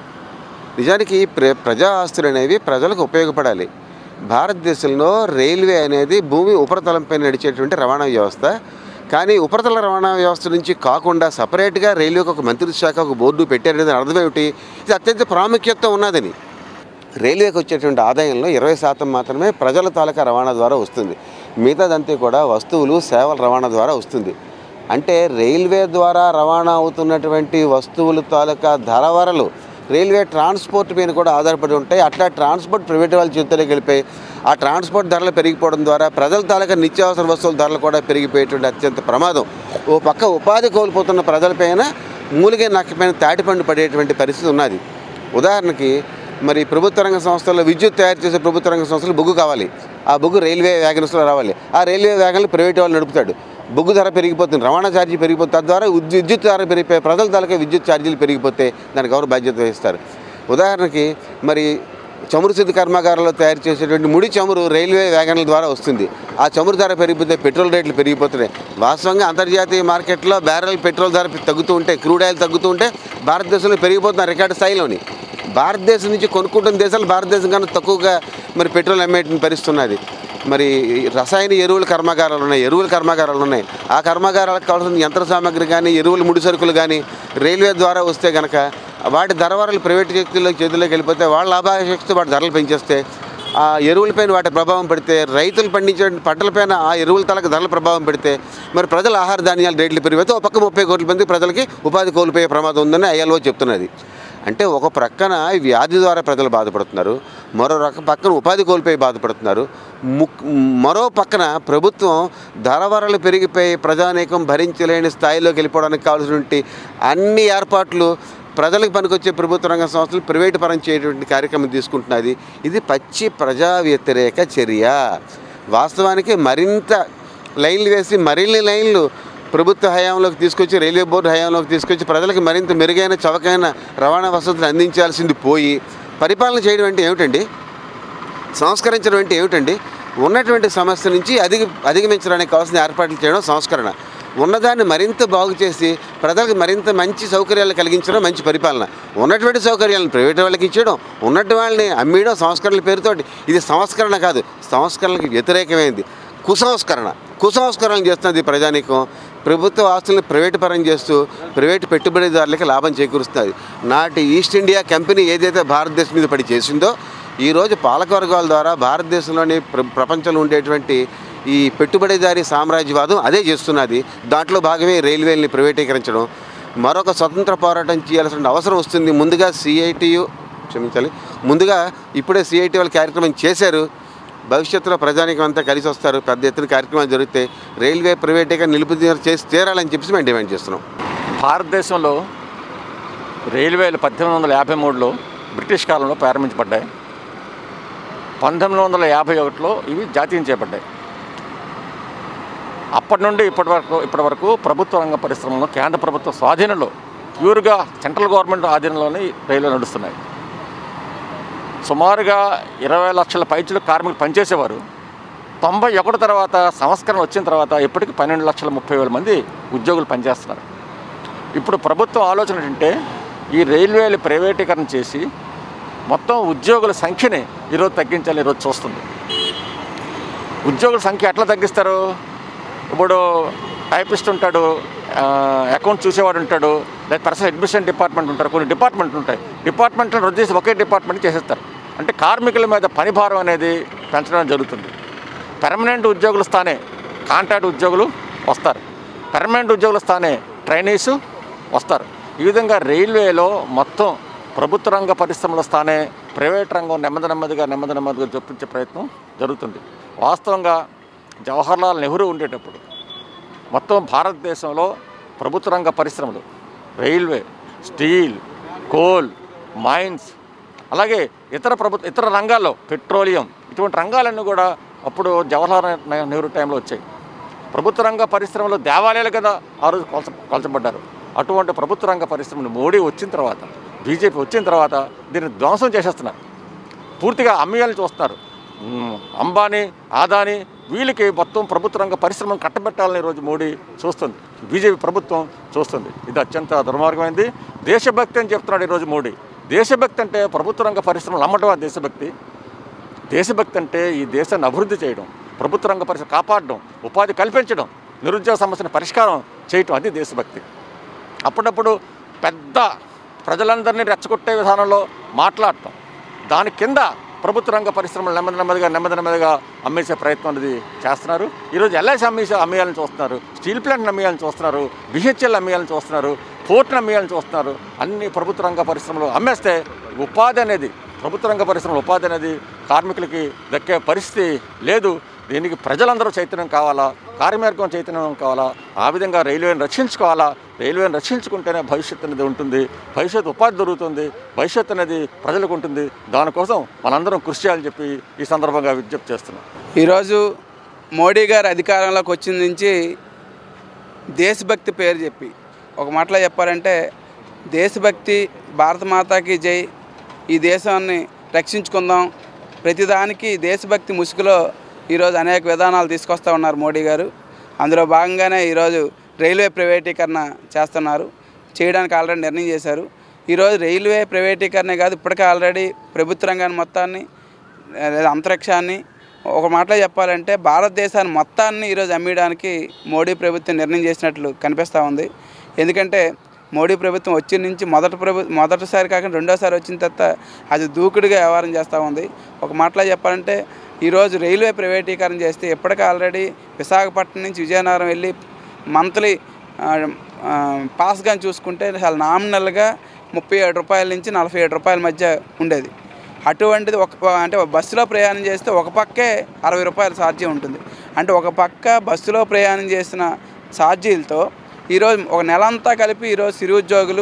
నిజానికి ప్ర ప్రజా ఆస్తులు అనేవి ప్రజలకు ఉపయోగపడాలి భారతదేశంలో రైల్వే అనేది భూమి ఉపరితలంపై నడిచేటువంటి రవాణా వ్యవస్థ కానీ ఉపరితల రవాణా వ్యవస్థ నుంచి కాకుండా సపరేట్గా రైల్వేకి ఒక మంత్రిత్వ శాఖ ఒక బోర్డు పెట్టారనేది అర్థం ఏమిటి ఇది అత్యంత ప్రాముఖ్యత ఉన్నదని రైల్వేకి వచ్చేటువంటి ఆదాయంలో ఇరవై శాతం మాత్రమే ప్రజల తాలూకా రవాణా ద్వారా వస్తుంది మిగతాదంతా కూడా వస్తువులు సేవల రవాణా ద్వారా వస్తుంది అంటే రైల్వే ద్వారా రవాణా అవుతున్నటువంటి వస్తువుల తాలూకా ధరవరలు రైల్వే ట్రాన్స్పోర్ట్ మీద కూడా ఆధారపడి ఉంటాయి అట్లా ట్రాన్స్పోర్ట్ ప్రైవేట్ వాళ్ళ చేతిలోకి వెళ్ళిపోయి ఆ ట్రాన్స్పోర్ట్ ధరలు పెరిగిపోవడం ద్వారా ప్రజల తాలూకా నిత్యావసర వస్తువుల ధరలు కూడా పెరిగిపోయేటువంటి అత్యంత ప్రమాదం ఓ పక్క ఉపాధి కోల్పోతున్న ప్రజలపైన మూలిగే నక్కపైన తాటిపండు పడేటువంటి పరిస్థితి ఉన్నది ఉదాహరణకి మరి ప్రభుత్వ రంగ సంస్థల్లో విద్యుత్ తయారు చేసే ప్రభుత్వ రంగ సంస్థలు బొగ్గు కావాలి ఆ బొగ్గు రైల్వే వ్యాగన్స్లో రావాలి ఆ రైల్వే వ్యాగన్లు ప్రైవేట్ వాళ్ళు నడుపుతాడు బొగ్గు ధర పెరిగిపోతుంది రవాణా ఛార్జీ పెరిగిపోతుంది తద్వారా ఉద్- విద్యుత్ ధర పెరిగిపోయి ప్రజల తాలూకా విద్యుత్ ఛార్జీలు పెరిగిపోతే దానికి ఎవరు బాధ్యత వహిస్తారు ఉదాహరణకి మరి చమురు సిద్ధ కర్మాగారాల్లో తయారు చేసేటువంటి ముడి చమురు రైల్వే వ్యాగన్ల ద్వారా వస్తుంది ఆ చమురు ధర పెరిగిపోతే పెట్రోల్ రేట్లు పెరిగిపోతున్నాయి వాస్తవంగా అంతర్జాతీయ మార్కెట్లో బ్యారెల్ పెట్రోల్ ధర తగ్గుతూ ఉంటే క్రూడ్ ఆయిల్ తగ్గుతూ ఉంటే భారతదేశంలో పెరిగిపోతున్న రికార్డు స్థాయిలోని భారతదేశం నుంచి కొనుక్కుంటున్న దేశాలు భారతదేశం కన్నా తక్కువగా మరి పెట్రోల్ అమ్మేటువంటి పరిస్థితి ఉన్నది మరి రసాయన ఎరువుల కర్మాగారాలు ఉన్నాయి ఎరువుల కర్మాగారాలు ఉన్నాయి ఆ కర్మాగారాలకు కావాల్సిన యంత్ర సామాగ్రి కానీ ఎరువులు ముడి సరుకులు కానీ రైల్వే ద్వారా వస్తే కనుక వాటి ధరవరలు ప్రైవేట్ వ్యక్తుల చేతుల్లోకి వెళ్ళిపోతే వాళ్ళ లాభాపేక్షతో వాటి ధరలు పెంచేస్తే ఆ ఎరువులపైన వాటి ప్రభావం పడితే రైతులు పండించే పంటలపైన ఆ ఎరువుల తలకు ధరల ప్రభావం పెడితే మరి ప్రజల ఆహార ధాన్యాల రేట్లు పెరిగిపోతే ఒక పక్క ముప్పై కోట్ల మంది ప్రజలకి ఉపాధి కోల్పోయే ప్రమాదం ఉందని ఐఎల్ఓ చెప్తున్నది అంటే ఒక ప్రక్కన ఈ వ్యాధి ద్వారా ప్రజలు బాధపడుతున్నారు మరో రక పక్కన ఉపాధి కోల్పోయి బాధపడుతున్నారు ముక్ మరో పక్కన ప్రభుత్వం ధరవరలు పెరిగిపోయి ప్రజానీకం భరించలేని స్థాయిలోకి వెళ్ళిపోవడానికి కావాల్సినటువంటి అన్ని ఏర్పాట్లు ప్రజలకు పనికొచ్చే ప్రభుత్వ రంగ సంస్థలు ప్రైవేటు పరం చేయటువంటి కార్యక్రమం తీసుకుంటున్నది ఇది పచ్చి ప్రజా వ్యతిరేక చర్య వాస్తవానికి మరింత లైన్లు వేసి మరిన్ని లైన్లు ప్రభుత్వ హయాంలోకి తీసుకొచ్చి రైల్వే బోర్డు హయాంలోకి తీసుకొచ్చి ప్రజలకు మరింత మెరుగైన చవకైన రవాణా వసతులు అందించాల్సింది పోయి పరిపాలన చేయడం అంటే ఏమిటండి సంస్కరించడం అంటే ఏమిటండి ఉన్నటువంటి సమస్య నుంచి అధిగ అధిగమించడానికి కావాల్సిన ఏర్పాట్లు చేయడం సంస్కరణ ఉన్నదాన్ని మరింత బాగు చేసి ప్రజలకు మరింత మంచి సౌకర్యాలు కలిగించడం మంచి పరిపాలన ఉన్నటువంటి సౌకర్యాలను ప్రైవేట్ వాళ్ళకి ఇచ్చేయడం ఉన్నట్టు వాళ్ళని అమ్మేయడం సంస్కరణల పేరుతోటి ఇది సంస్కరణ కాదు సంస్కరణలకు వ్యతిరేకమైంది కుసంస్కరణ కుసంస్కరణ చేస్తున్నది ప్రజానీకం ప్రభుత్వ ఆస్తులను ప్రైవేటు పరం చేస్తూ ప్రైవేటు పెట్టుబడిదారులకి లాభం చేకూరుస్తుంది నాటి ఈస్ట్ ఇండియా కంపెనీ ఏదైతే భారతదేశం మీద పడి చేసిందో ఈరోజు పాలకవర్గాల ద్వారా భారతదేశంలోని ప్ర ప్రపంచంలో ఉండేటువంటి ఈ పెట్టుబడిదారీ సామ్రాజ్యవాదం అదే చేస్తున్నది దాంట్లో భాగమే రైల్వేల్ని ప్రైవేటీకరించడం మరొక స్వతంత్ర పోరాటం చేయాల్సిన అవసరం వస్తుంది ముందుగా సిఐటియు క్షమించాలి ముందుగా ఇప్పుడే సిఐటి వాళ్ళు కార్యక్రమం చేశారు భవిష్యత్తులో ప్రజానికం అంతా కలిసి వస్తారు పెద్ద ఎత్తున కార్యక్రమాలు జరుగుతాయి రైల్వే ప్రైవేటీగా నిలుపుదల చేసి తీరాలని చెప్పేసి మేము డిమాండ్ చేస్తున్నాం భారతదేశంలో రైల్వేలు పద్దెనిమిది వందల యాభై మూడులో బ్రిటిష్ కాలంలో ప్రారంభించబడ్డాయి పంతొమ్మిది వందల యాభై ఒకటిలో ఇవి జాతీయం చేయబడ్డాయి అప్పటి నుండి ఇప్పటి వరకు ఇప్పటి వరకు ప్రభుత్వ రంగ పరిశ్రమలో కేంద్ర ప్రభుత్వ స్వాధీనంలో ప్యూర్గా సెంట్రల్ గవర్నమెంట్ ఆధీనంలోనే ఈ రైళ్లు నడుస్తున్నాయి సుమారుగా ఇరవై లక్షల పైచులు కార్మికులు పనిచేసేవారు తొంభై ఒకటి తర్వాత సంస్కరణ వచ్చిన తర్వాత ఇప్పటికి పన్నెండు లక్షల ముప్పై వేల మంది ఉద్యోగులు పనిచేస్తున్నారు ఇప్పుడు ప్రభుత్వం ఆలోచన ఏంటంటే ఈ రైల్వేలు ప్రైవేటీకరణ చేసి మొత్తం ఉద్యోగుల సంఖ్యని ఈరోజు తగ్గించాలని ఈరోజు చూస్తుంది ఉద్యోగుల సంఖ్య ఎట్లా తగ్గిస్తారు ఇప్పుడు టైపిస్ట్ ఉంటాడు ఆ, అకౌంట్ చూసేవాడు ఉంటాడు లేదా పర్సనల్ అడ్మిషన్ డిపార్ట్మెంట్ ఉంటారు కొన్ని డిపార్ట్మెంట్లు ఉంటాయి డిపార్ట్మెంట్లను రద్దు చేసి ఒకే డిపార్ట్మెంట్ చేసేస్తారు అంటే కార్మికుల మీద పని భారం అనేది పెంచడం జరుగుతుంది పెర్మనెంట్ ఉద్యోగుల స్థానే కాంట్రాక్ట్ ఉద్యోగులు వస్తారు పెర్మనెంట్ ఉద్యోగుల స్థానే ట్రైనీస్ వస్తారు ఈ విధంగా రైల్వేలో మొత్తం ప్రభుత్వ రంగ పరిశ్రమల స్థానే ప్రైవేట్ రంగం నెమ్మది నెమ్మదిగా నెమ్మది నెమ్మదిగా చొప్పించే ప్రయత్నం జరుగుతుంది వాస్తవంగా జవహర్లాల్ నెహ్రూ ఉండేటప్పుడు మొత్తం భారతదేశంలో ప్రభుత్వ రంగ పరిశ్రమలు రైల్వే స్టీల్ కోల్ మైన్స్ అలాగే ఇతర ప్రభుత్వ ఇతర రంగాల్లో పెట్రోలియం ఇటువంటి రంగాలన్నీ కూడా అప్పుడు జవహర్లాల్ నె- నెహ్రూ టైంలో వచ్చాయి ప్రభుత్వ రంగ పరిశ్రమలు దేవాలయాలు కదా ఆ రోజు కొలచ కొలచబడ్డారు అటువంటి ప్రభుత్వ రంగ పరిశ్రమలు మోడీ వచ్చిన తర్వాత బీజేపీ వచ్చిన తర్వాత దీన్ని ధ్వంసం చేసేస్తున్నారు పూర్తిగా అమ్మేయాలని చూస్తున్నారు మ్, అంబానీ ఆదాని వీళ్ళకి మొత్తం ప్రభుత్వ రంగ పరిశ్రమను కట్టబెట్టాలని ఈరోజు మోడీ చూస్తుంది బీజేపీ ప్రభుత్వం చూస్తుంది ఇది అత్యంత దుర్మార్గమైంది దేశభక్తి అని చెప్తున్నాడు ఈరోజు మోడీ దేశభక్తి అంటే ప్రభుత్వ రంగ పరిశ్రమలు అమ్మటం ఆ దేశభక్తి దేశభక్తి అంటే ఈ దేశాన్ని అభివృద్ధి చేయడం ప్రభుత్వ రంగ పరిశ్రమ కాపాడడం ఉపాధి కల్పించడం నిరుద్యోగ సమస్యను పరిష్కారం చేయటం అది దేశభక్తి అప్పుడప్పుడు పెద్ద ప్రజలందరినీ రెచ్చగొట్టే విధానంలో మాట్లాడటం దాని కింద ప్రభుత్వ రంగ పరిశ్రమలు నెమ్మది నెమ్మదిగా నెమ్మది నెమ్మదిగా అమ్మేసే ప్రయత్నం అనేది చేస్తున్నారు ఈరోజు ఎల్ఐసి అమ్మేసి అమ్మేయాలని చూస్తున్నారు స్టీల్ ప్లాంట్ని అమ్మేయాలని చూస్తున్నారు బిహెచ్ఎల్ అమ్మేయాలని చూస్తున్నారు పోర్ట్ని అమ్మేయాలని చూస్తున్నారు అన్ని ప్రభుత్వ రంగ పరిశ్రమలు అమ్మేస్తే ఉపాధి అనేది ప్రభుత్వ రంగ పరిశ్రమల ఉపాధి అనేది కార్మికులకి దక్కే పరిస్థితి లేదు దీనికి ప్రజలందరూ చైతన్యం కావాలా కార్మికవర్గం చైతన్యం కావాలా ఆ విధంగా రైల్వేని రక్షించుకోవాలా రైల్వేని రక్షించుకుంటేనే భవిష్యత్తు అనేది ఉంటుంది భవిష్యత్తు ఉపాధి దొరుకుతుంది భవిష్యత్తు అనేది ప్రజలకు ఉంటుంది దానికోసం మనందరం కృషి చేయాలని చెప్పి ఈ సందర్భంగా విజ్ఞప్తి చేస్తున్నాం ఈరోజు మోడీ గారు అధికారంలోకి వచ్చిన నుంచి దేశభక్తి పేరు చెప్పి ఒక మాటలో చెప్పాలంటే దేశభక్తి భారత మాతాకి జై ఈ దేశాన్ని రక్షించుకుందాం ప్రతిదానికి దేశభక్తి ముసుగులో ఈరోజు అనేక విధానాలు తీసుకొస్తూ ఉన్నారు మోడీ గారు అందులో భాగంగానే ఈరోజు రైల్వే ప్రైవేటీకరణ చేస్తున్నారు చేయడానికి ఆల్రెడీ నిర్ణయం చేశారు ఈరోజు రైల్వే ప్రైవేటీకరణ కాదు ఇప్పటికే ఆల్రెడీ ప్రభుత్వ రంగాన్ని మొత్తాన్ని లేదా అంతరిక్షాన్ని ఒక మాటలో చెప్పాలంటే భారతదేశాన్ని మొత్తాన్ని ఈరోజు అమ్మేయడానికి మోడీ ప్రభుత్వం నిర్ణయం చేసినట్లు కనిపిస్తూ ఉంది ఎందుకంటే మోడీ ప్రభుత్వం వచ్చిన నుంచి మొదటి ప్రభు మొదటిసారి కాకుండా రెండోసారి వచ్చిన తర్వాత అది దూకుడుగా వ్యవహారం చేస్తూ ఉంది ఒక మాటలో చెప్పాలంటే ఈరోజు రైల్వే ప్రైవేటీకరణ చేస్తే ఇప్పటికే ఆల్రెడీ విశాఖపట్నం నుంచి విజయనగరం వెళ్ళి మంత్లీ పాస్ కానీ చూసుకుంటే చాలా నామినల్గా ముప్పై ఏడు రూపాయల నుంచి నలభై ఏడు రూపాయల మధ్య ఉండేది అటువంటిది ఒక అంటే బస్సులో ప్రయాణం చేస్తే ఒక పక్కే అరవై రూపాయల ఛార్జీ ఉంటుంది అంటే ఒక పక్క బస్సులో ప్రయాణం చేసిన ఛార్జీలతో ఈరోజు ఒక నెల అంతా కలిపి ఈరోజు సిరి ఉద్యోగులు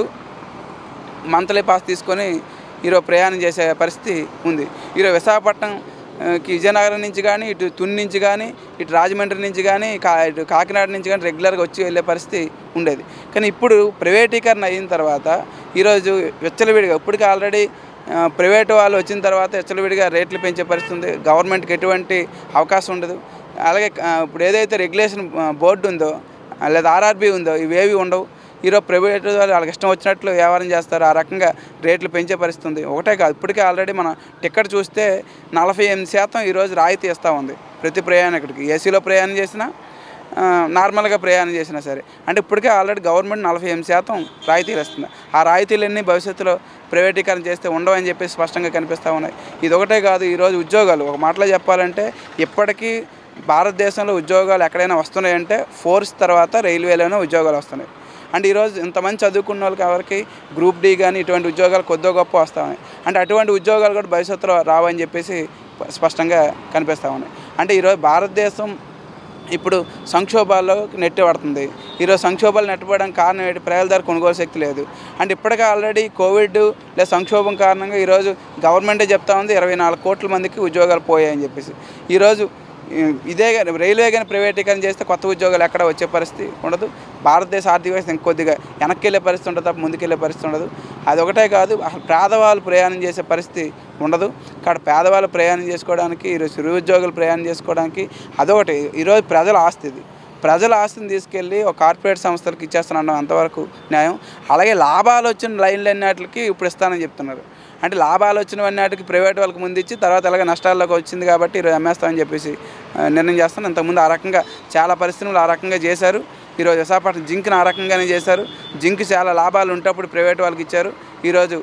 మంత్లీ పాస్ తీసుకొని ఈరోజు ప్రయాణం చేసే పరిస్థితి ఉంది ఈరోజు విశాఖపట్నం ఆ, కి విజయనగరం నుంచి కానీ ఇటు తుని నుంచి కానీ ఇటు రాజమండ్రి నుంచి కానీ కా ఇటు కాకినాడ నుంచి కానీ రెగ్యులర్గా వచ్చి వెళ్ళే పరిస్థితి ఉండేది కానీ ఇప్పుడు ప్రైవేటీకరణ అయిన తర్వాత ఈరోజు విచ్చలవిడిగా ఇప్పటికీ ఆల్రెడీ ఆ, ప్రైవేట్ వాళ్ళు వచ్చిన తర్వాత విచ్చలవిడిగా రేట్లు పెంచే పరిస్థితి ఉంది గవర్నమెంట్కి ఎటువంటి అవకాశం ఉండదు అలాగే ఆ, ఇప్పుడు ఏదైతే రెగ్యులేషన్ ఆ, బోర్డు ఉందో ఆ, లేదా ఆర్ఆర్బీ ఉందో ఇవేవి ఉండవు ఈరోజు ప్రైవేట్ వాళ్ళు వాళ్ళకి ఇష్టం వచ్చినట్లు వ్యవహారం చేస్తారు ఆ రకంగా రేట్లు పెంచే పరిస్థితి ఉంది ఒకటే కాదు ఇప్పటికే ఆల్రెడీ మన టికెట్ చూస్తే నలభై ఎనిమిది శాతం ఈరోజు రాయితీ ఇస్తూ ఉంది ప్రతి ప్రయాణికుడికి ఏసీలో ప్రయాణం చేసినా ఆ, నార్మల్గా ప్రయాణం చేసినా సరే అంటే ఇప్పటికే ఆల్రెడీ గవర్నమెంట్ నలభై ఎనిమిది శాతం రాయితీలు ఇస్తుంది ఆ రాయితీలన్నీ భవిష్యత్తులో ప్రైవేటీకరణ చేస్తే ఉండవని చెప్పి స్పష్టంగా కనిపిస్తూ ఉన్నాయి ఇది ఒకటే కాదు ఈరోజు ఉద్యోగాలు ఒక మాటలో చెప్పాలంటే ఇప్పటికీ భారతదేశంలో ఉద్యోగాలు ఎక్కడైనా వస్తున్నాయంటే ఫోర్స్ తర్వాత రైల్వేలోనే ఉద్యోగాలు వస్తున్నాయి అంటే ఈరోజు ఇంతమంది చదువుకున్న వాళ్ళకి ఎవరికి గ్రూప్ డి కానీ ఇటువంటి ఉద్యోగాలు కొద్దిగా గొప్ప వస్తూ ఉన్నాయి అంటే అటువంటి ఉద్యోగాలు కూడా భవిష్యత్తులో రావని చెప్పేసి స్పష్టంగా కనిపిస్తూ ఉన్నాయి అంటే ఈరోజు భారతదేశం ఇప్పుడు సంక్షోభాల్లో నెట్టబడుతుంది ఈరోజు సంక్షోభాలు నెట్టబడడానికి కారణం ఏంటి ప్రజల ధర కొనుగోలు శక్తి లేదు అంటే ఇప్పటికే ఆల్రెడీ కోవిడ్ లేదా సంక్షోభం కారణంగా ఈరోజు గవర్నమెంటే చెప్తా ఉంది ఇరవై నాలుగు కోట్ల మందికి ఉద్యోగాలు పోయాయని చెప్పేసి ఈరోజు ఈ, ఇదే కానీ రైల్వే కానీ ప్రైవేటీకరణ చేస్తే కొత్త ఉద్యోగాలు ఎక్కడ వచ్చే పరిస్థితి ఉండదు భారతదేశ ఆర్థిక వ్యవస్థ ఇంకొద్దిగా వెనక్కి వెళ్ళే పరిస్థితి ఉంటుంది తప్ప ముందుకెళ్ళే పరిస్థితి ఉండదు అది ఒకటే కాదు అసలు పేదవాళ్ళు ప్రయాణం చేసే పరిస్థితి ఉండదు ఇక్కడ పేదవాళ్ళు ప్రయాణం చేసుకోవడానికి ఈరోజు చిరు ఉద్యోగులు ప్రయాణం చేసుకోవడానికి అదొకటి ఈరోజు ప్రజల ఆస్తి ఇది ప్రజల ఆస్తిని తీసుకెళ్ళి ఒక కార్పొరేట్ సంస్థలకు ఇచ్చేస్తానడం అంతవరకు న్యాయం అలాగే లాభాలు వచ్చిన లైన్లు అన్నిటికి ఇప్పుడు ఇస్తానని చెప్తున్నారు అంటే లాభాలు వచ్చిన అన్నిటికి ప్రైవేట్ వాళ్ళకి ముందు ఇచ్చి తర్వాత అలాగే నష్టాల్లోకి వచ్చింది కాబట్టి ఈరోజు అమ్మేస్తామని చెప్పేసి ఆ, నిర్ణయం చేస్తాను ఇంతకుముందు ఆ రకంగా చాలా పరిశ్రమలు ఆ రకంగా చేశారు ఈరోజు విశాఖపట్నం జింక్ని ఆ రకంగానే చేశారు జింక్ చాలా లాభాలు ఉంటప్పుడు ప్రైవేట్ వాళ్ళకి ఇచ్చారు ఈరోజు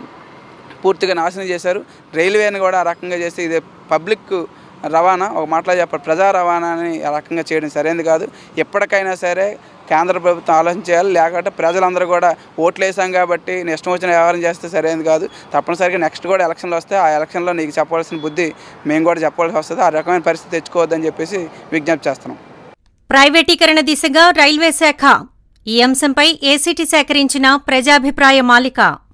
పూర్తిగా నాశనం చేశారు రైల్వేని కూడా ఆ రకంగా చేసి ఇది పబ్లిక్ రవాణా ఒక మాటలో చెప్పాలి ప్రజా రవాణాని ఆ రకంగా చేయడం సరైనది కాదు ఎప్పటికైనా సరే కేంద్ర ప్రభుత్వం ఆలోచన చేయాలి లేకపోతే ప్రజలందరూ కూడా ఓట్లు వేసాం కాబట్టి నీ ఇష్టం వచ్చిన వ్యవహారం చేస్తే సరైనది కాదు తప్పనిసరిగా నెక్స్ట్ కూడా ఎలక్షన్లు వస్తే ఆ ఎలక్షన్లో నీకు చెప్పాల్సిన బుద్ధి మేము కూడా చెప్పాల్సి వస్తుంది ఆ రకమైన పరిస్థితి తెచ్చుకోవద్దని చెప్పేసి విజ్ఞప్తి చేస్తున్నాం ప్రైవేటీకరణ దిశగా రైల్వే శాఖ ఈ అంశంపై ఏసీటీ సేకరించిన ప్రజాభిప్రాయ మాలిక